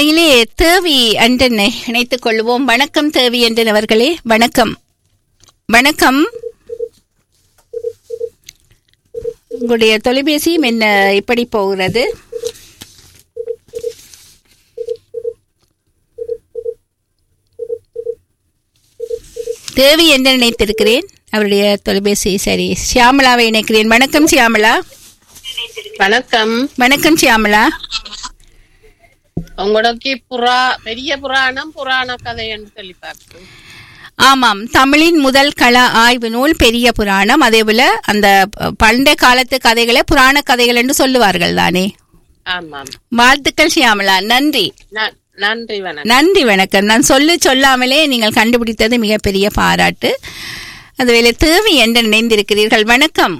காற்றலையிலே தேவி அன்றனை இணைத்துக் கொள்வோம் வணக்கம் தேவி அன்றன் அவர்களே வணக்கம் வணக்கம் உங்களுடைய தொலைபேசியும் என்ன இப்படி போகிறது தேவி என்று நினைத்திருக்கிறேன் அவருடைய தொலைபேசி சரி சியாமலாவை இணைக்கிறேன் வணக்கம் சியாமலா வணக்கம் வணக்கம் சியாமலா உங்களுக்கு புறா பெரிய புராணம் புராண கதை என்று சொல்லி பார்க்கிறேன் ஆமாம் தமிழின் முதல் கள ஆய்வு நூல் பெரிய புராணம் அதேபோல அந்த பண்டைய காலத்து கதைகளை புராண கதைகள் என்று சொல்லுவார்கள் தானே ஆமாம் வாழ்த்துக்கள் சியாமலா நன்றி ந- நன்றி வணக்கம் நன்றி வணக்கம் நான் சொல்லி சொல்லாமலே நீங்கள் கண்டுபிடித்தது மிகப்பெரிய பாராட்டு அதுவேளை தேவி என்று நினைந்திருக்கிறீர்கள் வணக்கம்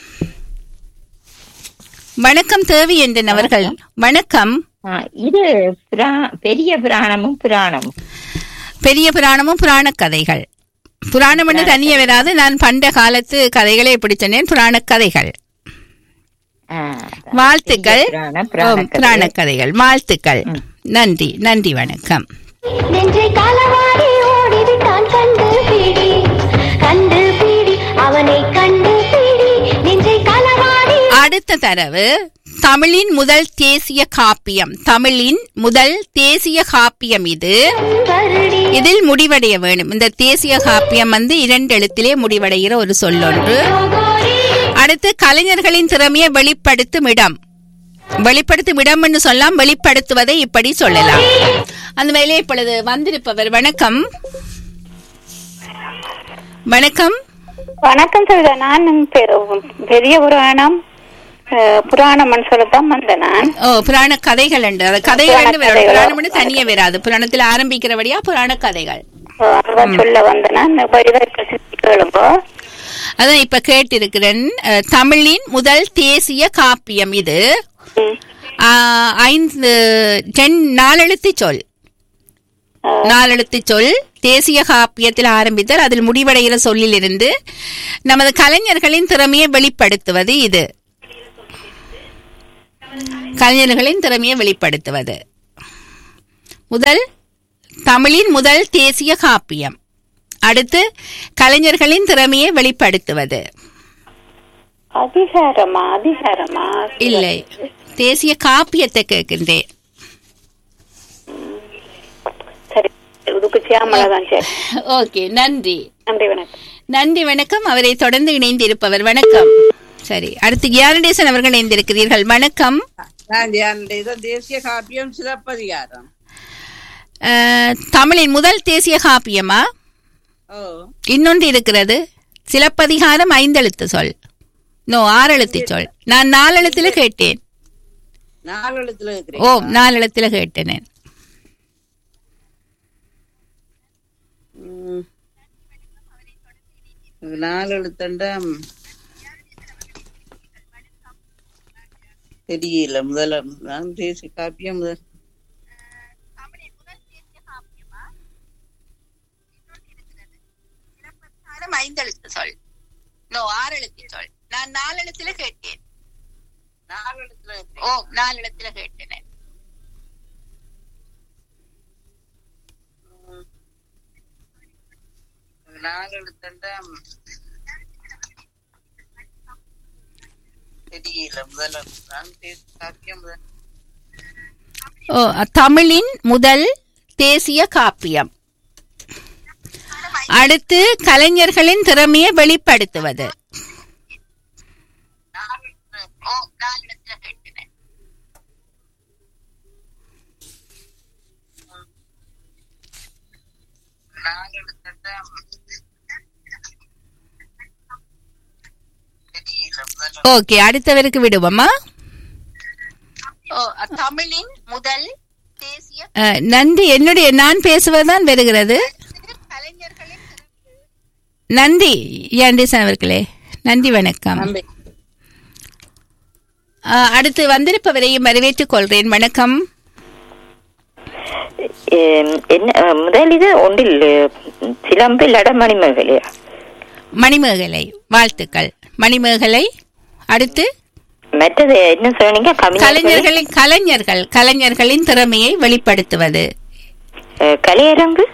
வணக்கம் தேவி என்றன் அவர்கள் வணக்கம் ஆ, இது புரா- பெரிய புராணமும் புராணமும் பெரிய புராணமும் புராண கதைகள் புராணம் என்று தனியே வராது நான் பண்ட காலத்து கதைகளை எப்படி சொன்னேன் புராண கதைகள் ஆ, வாழ்த்துக்கள் பெரிய புராண, ஓ, புராண புராண கதை. கதைகள் வாழ்த்துக்கள் நன்றி நன்றி வணக்கம் நெஞ்சை களவாடி ஓடிவிட்டான் கண்டு பிடி கண்டு பிடி அவனை கண்டு பிடி நெஞ்சை களவாடி அடுத்த தரவு தமிழின் முதல் தேசிய காப்பியம் தமிழின் முதல் தேசிய காப்பியம் இது வருடி இதில் முடிவடைய வேணும் இந்த தேசிய காப்பியம் வந்து இரண்டு எழுத்திலே முடிவடைகிற ஒரு சொல்லொன்று அடுத்து கலைஞர்களின் திறமையை வெளிப்படுத்தும் இடம் வெளிப்படுத்தும் இடம் என்று சொல்லலாம் வெளிப்படுத்துவதை இப்படி சொல்லலாம் அந்த வேலையை இப்பொழுது வந்திருப்பவர் வணக்கம் வணக்கம் வணக்கம் சொல்ற நான் பெரு- பெரிய புராணம் அஹ், புராணம்னு சொல்லத்தான் வந்தேன் நான் ஓ புராண கதைகள் உண்டு அது கதைகள் புராண என்று வரும். கதைகள். புராணம் என்று தனியே வராது புராணத்தில் ஆரம்பிக்கிறபடியா புராண கதைகள் அஹ், அதுதான் சொல்ல வந்தேன் நான் வரிவர்கள் கேளுங்க அதான் இப்ப கேட்டிருக்கிறேன் அஹ், தமிழின் முதல் தேசிய காப்பியம் இது ம். ஆஹ், ஐந்து டென் நாலெழுத்து சொல் நாலெழுத்து சொல் தேசிய காப்பியத்தில் ஆரம்பித்தால் அதில் முடிவடைகிற சொல்லிலிருந்து நமது கலைஞர்களின் திறமையை வெளிப்படுத்துவது இது கலைஞர்களின் திறமையை வெளிப்படுத்துவது முதல் தமிழின் முதல் தேசிய காப்பியம் அடுத்து கலைஞர்களின் திறமையை வெளிப்படுத்துவது அதிகாரமா அதிகாரமா இல்லை தேசிய காப்பியத்தை கேட்கின்றேன் சரி இதுக்கு சியாமலா தான் சரி ஓகே நன்றி நன்றி வணக்கம் நன்றி வணக்கம் அவரை தொடர்ந்து இணைந்திருப்பவர் வணக்கம் சரி அடுத்து கியானடேசன் அவர்கள் இணைந்திருக்கிறீர்கள் வணக்கம் நான் தியானித்த தேசிய காப்பியம் சிலப்பதிகாரம் அஹ், தமிழின் முதல் தேசிய காப்பியமா ஓ இன்னொன்று இருக்கிறது சிலப்பதிகாரம் ஐந்தெழுத்து சொல் நோ ஆறெழுத்து சொல் நான் நாலெழுத்துல கேட்டேன் நாலு எழுத்துல ஓ இருக்கிறேன் நாலெழுத்துல கேட்டேன் ம். நாலு எழுத்தண்டா தெரியல முதல்ல நான் தேசிய காப்பியம் முதல் ஐந்தெழுத்து சொல் நோ ஆறெழுத்து சொல் நான் நாலெழுத்துல கேட்டேன் நாலு எழுத்துல ஓ இருக்கிறேன் நாலெழுத்துல கேட்டேன் நாலு எழுத்தண்டா தெரியல முதல்ல நான் தேசிய காப்பியம் முதல் ஓ தமிழின் முதல் தேசிய காப்பியம் அடுத்து கலைஞர்களின் திறமையை வெளிப்படுத்துவது நாலு எழுத்தண்டா தெரியல முதல்ல ஓகே அடுத்தவருக்கு விடுவோமா ஓ தமிழின் முதல் தேசிய நன்றி என்னுடைய நான் பேசுவதுதான் வருகிறது நன்றி யாண்டேசன் அவர்களே நன்றி வணக்கம் நம்பி அஹ், அடுத்து வந்திருப்பவரையும் வரவேற்றுக் கொள்கிறேன் வணக்கம் ஏம், என்ன அ, முதல் இது ஒன்றில் சிலம்பில் அடமணிமகளையா மணிமேகலை வாழ்த்துக்கள் மணிமேகலை அடுத்து மற்றது என்ன சொன்னீங்க கவிஞர்கள் கலைஞர்களின் கலைஞர்கள் கலைஞர்களின் திறமையை வெளிப்படுத்துவது அஹ், கலையரங்கு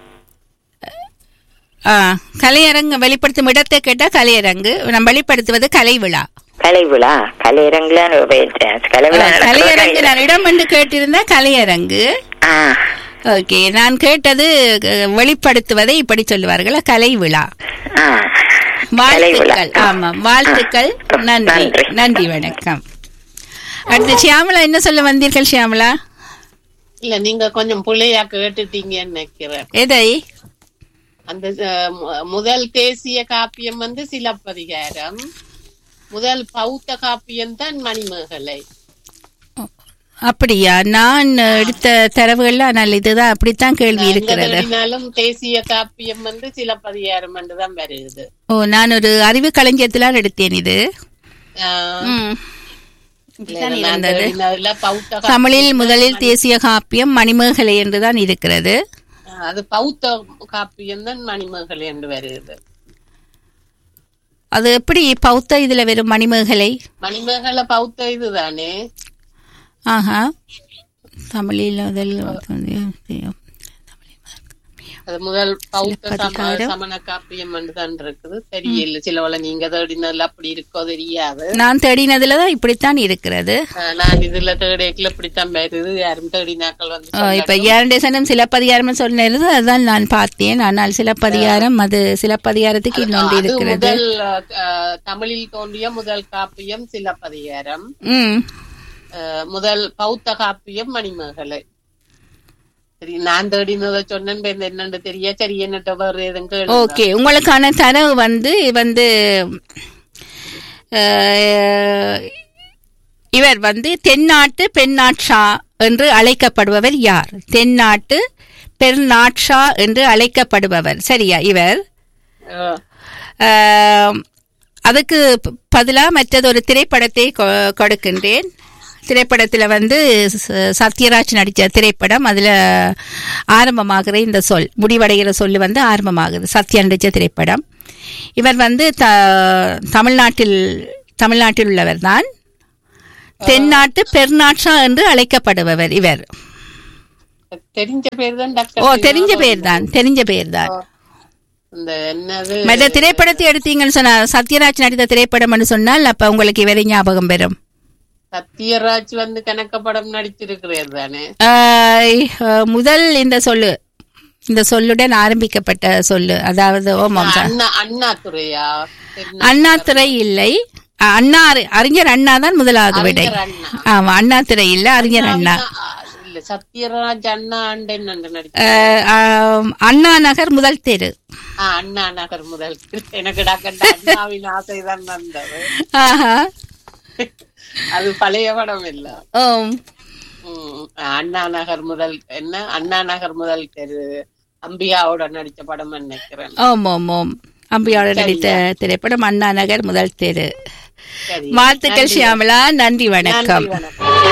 ஆ, கலையரங்கு வெளிப்படுத்தும் இடத்தை கேட்டா கலையரங்கு நம்ம வெளிப்படுத்துவது கலை விழா கலை விழா கலையரங்குல கலை விழா நடக்கிற கலையரங்கு நான் இடம் என்று கேட்டிருந்தா கலையரங்கு ஆ, ஓகே நான் கேட்டது அஹ், வெளிப்படுத்துவதை இப்படி சொல்லுவார்கள் கலை விழா ஆ. கலை விழா. வாழ்த்துக்கள் ஆமா வாழ்த்துக்கள் ஆ, நன்றி நன்றி. நன்றி வணக்கம் அடுத்து ஷியாமலா என்ன சொல்ல வந்தீர்கள் ஷியாமலா இல்ல நீங்க கொஞ்சம் புள்ளையா கேட்டுட்டீங்கன்னு நினைக்கிறேன் எதை அந்த அஹ், மு- முதல் தேசிய காப்பியம் வந்து சிலப்பதிகாரம் முதல் பௌத்த காப்பியம் தான் மணிமேகலை அப்படியா நான் எடுத்த தரவுகள்ல ஆனால் இதுதான் அப்படித்தான் கேள்வி இருக்கிறது எங்கனாலும் தேசிய காப்பியம் வந்து சிலப்பதிகாரம் தான் வருகிறது ஓ நான் ஒரு அறிவு களஞ்சியத்திலான் எடுத்தேன் இது ஆஹ், ம். இப்படித்தான் நான் இருந்தது தேடினதுல பௌத்த காப்பியம் தமிழில் முதலில் தேசிய காப்பியம் மணிமேகலை என்றுதான் இருக்கிறது ஆஹ், அது பௌத்த காப்பியம் தான் மணிமேகலை என்று வருகிறது அது எப்படி பௌத்த இதுல வெறும் மணிமேகலை மணிமேகலை பௌத்த இதுதானே ஆஹா தமிழில் முதல் அது முதல் பௌத்த சம- சிலப்பதிகாரம். சமண காப்பியம் என்று தான் இருக்குது தெரியல சிலவள நீங்க தேடினதுல அப்படி இருக்கோ தெரியாது நான் தேடினதுலதான் இப்படித்தான் இருக்கிறது ஆஹ், நான் இதுல தேடிக்கல இப்படித்தான் வருது யாரும் தேடினாக்கள் வந்து ஆ, இப்ப இரண்டேசனம் சிலப்பதிகாரம் சொன்னது அதுதான் நான் பார்த்தேன் ஆனால் சிலப்பதிகாரம் அது சிலப்பதிகாரத்துக்கு இன்னொன்று அது இருக்கிறது முதல் அஹ், தமிழில் தோன்றிய முதல் காப்பியம் சிலப்பதிகாரம் ம் அஹ், முதல் பௌத்த காப்பியம் மணிமேகலை சரி நான் தேடினதை சொன்னேன் இப்ப என்னன்னு தெரிய சரி என்னட்ட வேறு எதுவும் கேளுங்க. ஓகே உங்களுக்கான தரவு வந்து வந்து அஹ், இவர் வந்து தென்னாட்டு பெண்ணாட்சா என்று அழைக்கப்படுபவர் யார் தென்னாட்டு பெருநாட்சா என்று அழைக்கப்படுபவர் சரியா இவர் அஹ், ஆம், அதுக்கு ப- பதிலா மற்றது ஒரு திரைப்படத்தை கொ- கொடுக்கின்றேன் திரைப்படத்தில் வந்து ச- சத்யராஜ் நடித்த திரைப்படம் அதில் ஆரம்பமாகிற இந்த சொல் முடிவடைகிற சொல் வந்து ஆரம்பமாகுது சத்யா நடித்த திரைப்படம் இவர் வந்து த தமிழ்நாட்டில் தமிழ்நாட்டில் உள்ளவர் தான் தென்னாட்டு பெருநாட்சா என்று அழைக்கப்படுபவர் இவர் தெரிஞ்ச பேர் தான் ஓ டாக்டர் தெரிஞ்ச பேர் தான் தெரிஞ்ச பேர் தான் இந்த என்னது மற்ற திரைப்படத்தை எடுத்தீங்கன்னு சொன்னா சத்யராஜ் நடித்த திரைப்படம்னு சொன்னால் அப்ப உங்களுக்கு இவரை ஞாபகம் பெறும் சத்யராஜ் வந்து கணக்க படம் நடிச்சிருக்கிறார் தானே ஆஹ் அஹ் முதல் இந்த சொல்லு இந்த சொல்லுடன் ஆரம்பிக்கப்பட்ட சொல்லு அதாவது ஓமம் சார் அண்ணா அண்ணா துறையா தென்ன- அண்ணாதுரை இல்லை அஹ் அண்ணா அறி- அறிஞர் அண்ணா தான் முதலாவது விடை அறிஞர் அண்ணா. ஆமா அண்ணாதுரை இல்ல அறிஞர் அண்ணா ஆ, இல்ல சத்யராஜ் அண்ணா அண்டன் என்று நடிச்ச அஹ் ஆம், அண்ணா நகர் முதல் தெரு ஆ, அண்ணா நகர் முதல் எனக்கு டாக்கண்ட அண்ணாவின் ஆசைதான் வந்தது ஆஹா அது பழைய படம் இல்ல ஓம் ம், அண்ணா நகர் முதல் என்ன அண்ணா நகர் முதல் தெரு அம்பிகாவோட நடிச்ச படம் நினைக்கிறேன் ஓம் ஓம் ஓம் அம்பியாளர் நடித்த திரைப்படம் அண்ணா நகர் முதல் தெரு சரி வாழ்த்துக்கள் ஷியாமலா நன்றி வணக்கம் நன்றி வணக்கம்